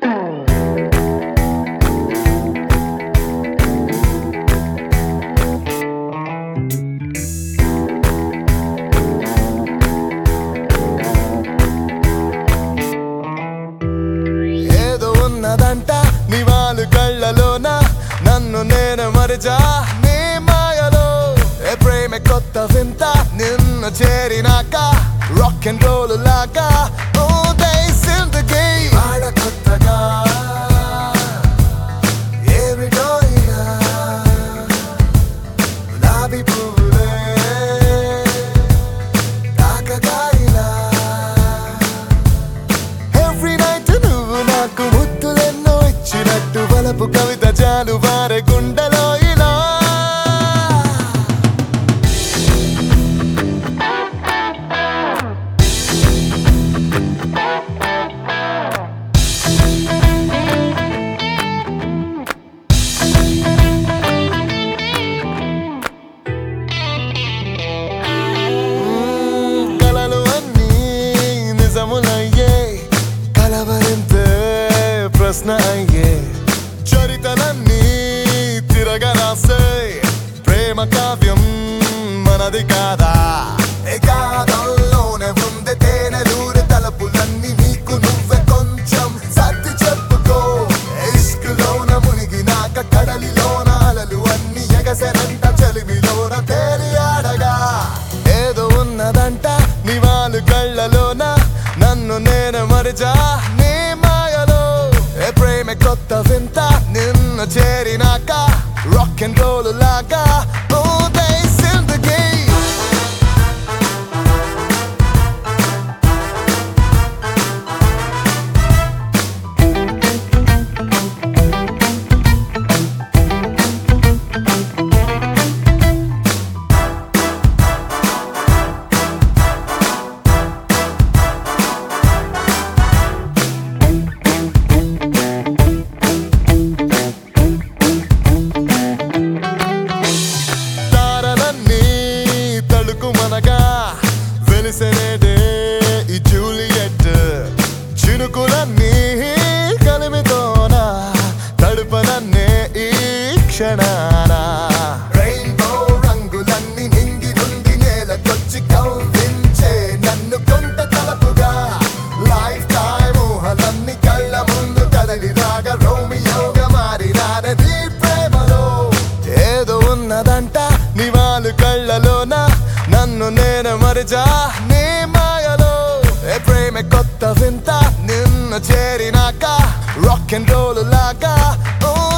ఏదో ఉన్నదంట నీ వాళ్ళు కళ్ళలోన నన్ను నేను మరిచా నీ మాయలో ఏ ప్రేమ కొత్త వింత నిన్ను చేరినాక రాక్ అండ్ రోల్ లాగా ఓ దేశిందకి ఆడ కొత్తగా ఏమిటో ఇలా గులాబీ పువ్వులే తాకగా ఇలా ఎవ్రీ నైట్ నువ్వు నాకు ముద్దులెన్నో ఇచ్చినట్టు వలపు కవిత చాలు వారే గుండెలో ఇలా మ్మ్, కలలు అన్నీ నిజములయ్యే కలవరింతే ప్రశ్న అయ్యే చరితలన్నీ తిరగరాసే ప్రేమ కావ్యం మనది కాదా ఏ కాదంలోనే ఉంది తేనెలూరి తలపులన్నీ నీకు నువ్వే కొంచెం సర్ది చెప్పుకో ఇష్కులోన మునిగినాక కడలిలోన అలలు అన్ని ఎగసెనంట చలిమిలోన తేలి ఆడగా ఏదో ఉన్నదంట నీ వాళ్ళు కళ్ళలోన నన్ను నేను మరిచా నీ మాయలో ఏ ప్రేమ కొత్త వింత నిన్ను చేరినాక రాక్ అండ్ రోల్ లాగా ఓ దేశిందకి తారలన్నీ తడుకు మనగా వెలిసెనేడే ఈ జూలియట్ చినుకులన్నీ కలిమితోన తడుపనన్నే ఈ క్షణాన రెయిన్బో రంగులన్నీ నింగి నుండి నేలకొచ్చి కవ్వించే నన్ను కొంట తలపుగా లైఫ్ టైం ఊహలన్నీ కళ్ళ ముందు కదలి రాగా రోమియోగా మారినారది ప్రేమలో ఏదో ఉన్నదంట నీ వాళ్ళు కళ్ళలోన నన్ను నేను మరిచా నీ మాయలో ఏ ప్రేమ కొత్త వింత నిన్ను చేరినాక రాక్ అండ్ రోల్ లాగా ఓ